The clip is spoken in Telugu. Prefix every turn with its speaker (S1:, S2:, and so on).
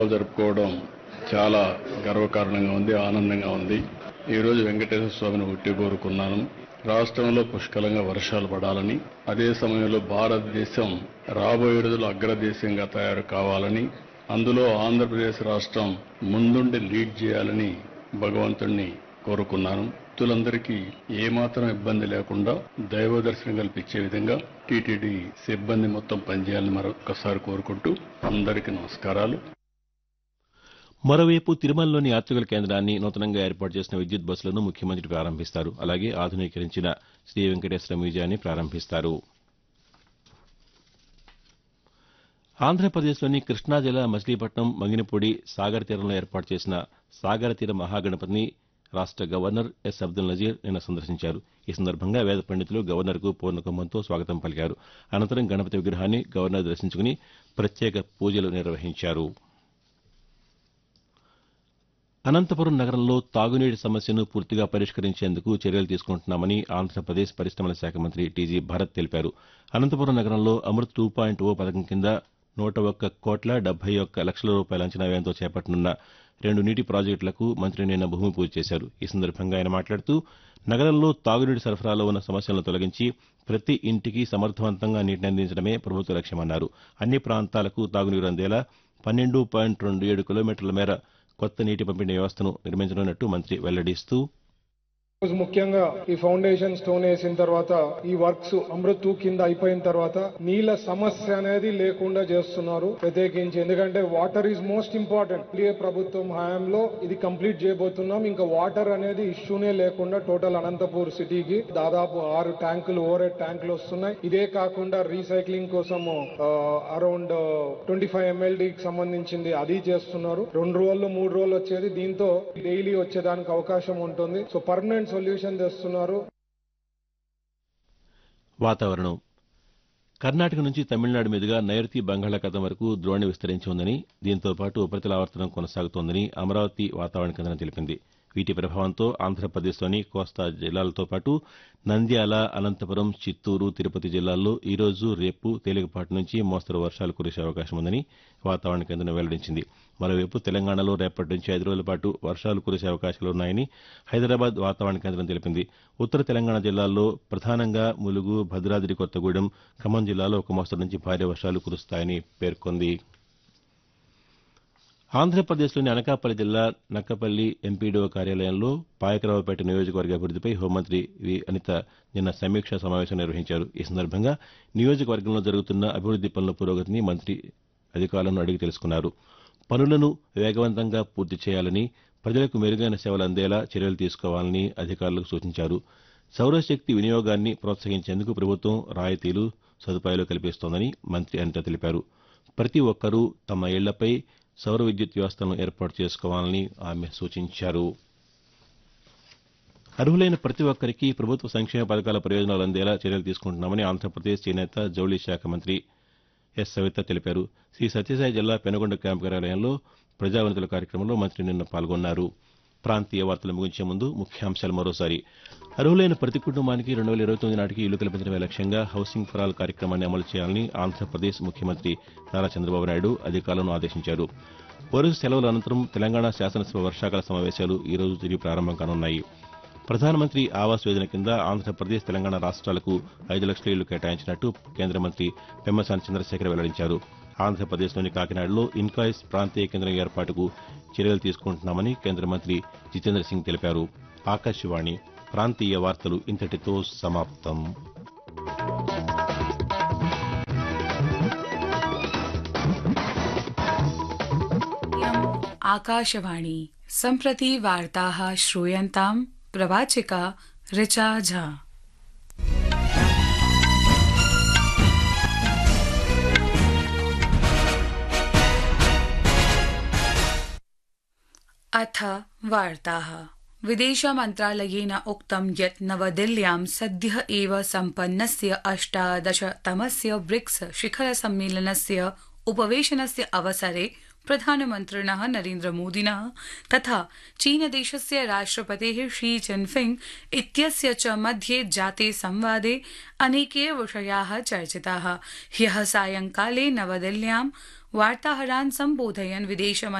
S1: జరుపుకోవడం చాలా గర్వకారణంగా ఉంది ఆనందంగా ఉంది ఈ రోజు వెంకటేశ్వర స్వామిని ఉట్టి కోరుకున్నాను రాష్ట్రంలో పుష్కలంగా వర్షాలు పడాలని అదే సమయంలో భారతదేశం రాబోయే రోజుల్లో అగ్రదేశంగా తయారు కావాలని అందులో ఆంధ్రప్రదేశ్ రాష్ట్రం ముందుండి లీడ్ చేయాలని భగవంతుణ్ణి కోరుకున్నాను భక్తులందరికీ ఏమాత్రం ఇబ్బంది లేకుండా దైవ దర్శనం కల్పించే విధంగా టీటీడీ సిబ్బంది మొత్తం పనిచేయాలని మరొకసారి కోరుకుంటూ అందరికీ నమస్కారాలు
S2: మరోవైపు తిరుమలలోని యాత్రికుల కేంద్రాన్ని నూతనంగా ఏర్పాటు చేసిన విద్యుత్ బస్సులను ముఖ్యమంత్రి ప్రారంభిస్తారు అలాగే ఆధునీకరించిన శ్రీ వెంకటేశ్వర మ్యూజియాన్ని ప్రారంభిస్తారు ఆంధ్రప్రదేశ్లోని కృష్ణా జిల్లా మచిలీపట్నం మంగినపూడి సాగర్ తీరంలో ఏర్పాటు చేసిన సాగర తీర మహాగణపతిని రాష్ట గవర్నర్ ఎస్ అబ్దుల్ నజీర్ నిన్న సందర్శించారు ఈ సందర్భంగా వేద పండితులు గవర్నర్కు పూర్ణకుంభంతో స్వాగతం పలికారు అనంతరం గణపతి విగ్రహాన్ని గవర్నర్ దర్శించుకుని ప్రత్యేక పూజలు నిర్వహించారు అనంతపురం నగరంలో తాగునీటి సమస్యను పూర్తిగా పరిష్కరించేందుకు చర్యలు తీసుకుంటున్నామని ఆంధ్రప్రదేశ్ పరిశ్రమల శాఖ మంత్రి టీజీ భరత్ తెలిపారు అనంతపురం నగరంలో అమృత్ టూ పాయింట్ ఓ పథకం కింద నూట ఒక్క కోట్ల డెబ్బై ఒక్క లక్షల రూపాయల అంచనా వ్యయంతో చేపట్టనున్న రెండు నీటి ప్రాజెక్టులకు మంత్రి నిన్న భూమి పూజ చేశారు ఈ సందర్భంగా ఆయన మాట్లాడుతూ నగరంలో తాగునీటి సరఫరాలో ఉన్న సమస్యలను తొలగించి ప్రతి ఇంటికి సమర్థవంతంగా నీటిని అందించడమే ప్రభుత్వ లక్ష్యమన్నారు అన్ని ప్రాంతాలకు తాగునీరు అందేలా పన్నెండు పాయింట్ రెండు ఏడు కిలోమీటర్ల మేర కొత్త నీటి పంపిణీ వ్యవస్థను నిర్మించనున్నట్టు మంత్రి వెల్లడిస్తూ
S3: రోజు ముఖ్యంగా ఈ ఫౌండేషన్ స్టోన్ వేసిన తర్వాత ఈ వర్క్స్ అమృత్ టూ కింద అయిపోయిన తర్వాత నీళ్ళ సమస్య అనేది లేకుండా చేస్తున్నారు ప్రత్యేకించి ఎందుకంటే వాటర్ ఈజ్ మోస్ట్ ఇంపార్టెంట్ ఏ ప్రభుత్వం హయాంలో ఇది కంప్లీట్ చేయబోతున్నాం ఇంకా వాటర్ అనేది ఇష్యూనే లేకుండా టోటల్ అనంతపూర్ సిటీకి దాదాపు ఆరు ట్యాంకులు ఓవర్ హెడ్ ట్యాంకులు వస్తున్నాయి ఇదే కాకుండా రీసైక్లింగ్ కోసము అరౌండ్ ట్వంటీ ఫైవ్ ఎంఎల్డీకి సంబంధించింది అది చేస్తున్నారు రెండు రోజులు మూడు రోజులు వచ్చేది దీంతో డైలీ వచ్చేదానికి అవకాశం ఉంటుంది సో పర్మనెంట్ సొల్యూషన్ తెస్తున్నారు
S2: వాతావరణం కర్ణాటక నుంచి తమిళనాడు మీదుగా నైరుతి బంగాళాఖాతం వరకు ద్రోణి విస్తరించి ఉందని దీంతో పాటు ఉపరితల ఆవర్తనం కొనసాగుతోందని అమరావతి వాతావరణ కేంద్రం తెలిపింది వీటి ప్రభావంతో ఆంధ్రప్రదేశ్లోని కోస్తా జిల్లాలతో పాటు నంద్యాల అనంతపురం చిత్తూరు తిరుపతి జిల్లాల్లో ఈ రోజు రేపు తేలికపాటి నుంచి మోస్తరు వర్షాలు కురిసే అవకాశం ఉందని వాతావరణ కేంద్రం వెల్లడించింది మరోవైపు తెలంగాణలో రేపటి నుంచి ఐదు రోజుల పాటు వర్షాలు కురిసే అవకాశాలున్నాయని హైదరాబాద్ వాతావరణ కేంద్రం తెలిపింది ఉత్తర తెలంగాణ జిల్లాల్లో ప్రధానంగా ములుగు భద్రాద్రి కొత్తగూడెం ఖమ్మం జిల్లాలో ఒక మోస్తరు నుంచి భారీ వర్షాలు కురుస్తాయని పేర్కొంది ఆంధ్రప్రదేశ్లోని అనకాపల్లి జిల్లా నక్కపల్లి ఎంపీడీఓ కార్యాలయంలో పాయకరావుపేట నియోజకవర్గ అభివృద్దిపై హోంమంత్రి వి అనిత నిన్న సమీక్షా సమావేశం నిర్వహించారు ఈ సందర్భంగా నియోజకవర్గంలో జరుగుతున్న అభివృద్ది పనుల పురోగతిని మంత్రి అధికారులను అడిగి తెలుసుకున్నారు పనులను వేగవంతంగా పూర్తి చేయాలని ప్రజలకు మెరుగైన సేవలు అందేలా చర్యలు తీసుకోవాలని అధికారులకు సూచించారు సౌరశక్తి వినియోగాన్ని ప్రోత్సహించేందుకు ప్రభుత్వం రాయితీలు సదుపాయాలు కల్పిస్తోందని మంత్రి అనిత తెలిపారు ప్రతి ఒక్కరూ తమ ఇళ్లపై సౌర విద్యుత్ వ్యవస్థలను ఏర్పాటు చేసుకోవాలని ఆమె సూచించారు అర్హులైన ప్రతి ఒక్కరికి ప్రభుత్వ సంక్షేమ పథకాల ప్రయోజనాలు అందేలా చర్యలు తీసుకుంటున్నామని ఆంధ్రప్రదేశ్ చేనేత జౌళి శాఖ మంత్రి ఎస్ సవిత తెలిపారు శ్రీ సత్యసాయి జిల్లా పెనుగొండ క్యాంపు కార్యాలయంలో ప్రజావనితుల కార్యక్రమంలో మంత్రి నిన్న పాల్గొన్నారు ప్రాంతీయ వార్తలు ముగించే ముందు ముఖ్యాంశాలు మరోసారి అర్హులైన ప్రతి కుటుంబానికి రెండు వేల ఇరవై తొమ్మిది నాటికి ఇల్లు కల్పించడమే లక్ష్యంగా హౌసింగ్ ఫర్ ఆల్ కార్యక్రమాన్ని అమలు చేయాలని ఆంధ్రప్రదేశ్ ముఖ్యమంత్రి నారా చంద్రబాబు నాయుడు అధికారులను ఆదేశించారు వరుస సెలవుల అనంతరం తెలంగాణ శాసనసభ వర్షాకాల సమావేశాలు ఈ రోజు తిరిగి ప్రారంభం కానున్నాయి ప్రధానమంత్రి ఆవాస్ యోజన కింద ఆంధ్రప్రదేశ్ తెలంగాణ రాష్ట్రాలకు ఐదు లక్షల ఇళ్లు కేటాయించినట్టు కేంద్ర మంత్రి పెమ్మసాని చంద్రశేఖర్ వెల్లడించారు ఆంధ్రప్రదేశ్లోని కాకినాడలో ఇన్కాయిస్ ప్రాంతీయ కేంద్రం ఏర్పాటుకు చర్యలు తీసుకుంటున్నామని కేంద్ర మంత్రి జితేంద్ర సింగ్ తెలిపారు ఆకాశవాణి ప్రాంతీయ వార్తలు ఇంతటితో సమాప్తం
S4: आकाशवाणी सम्प्रति वार्ताः श्रूयन्ताम् प्रवाचिका ऋचा झा अथ वार्ताः विदेशमन्त्रालयेन उक्तं यत् नवदिल्ल्यां सद्यः एव सम्पन्नस्य अष्टादशतमस्य ब्रिक्स शिखर सम्मेलनस्य उपवेशनस्य अवसरे प्रधानमन्त्रिणः नरेन्द्रमोदिनः तथा चीनदेशस्य राष्ट्रपतेः शी जिनफिंग इत्यस्य च मध्ये जाते संवादे अनेके विषयाः चर्चिताः ह्यः सायंकाले नवदिल्ल्यां वार्ताहरान् सम्बोधयन् विदेशमन्त्री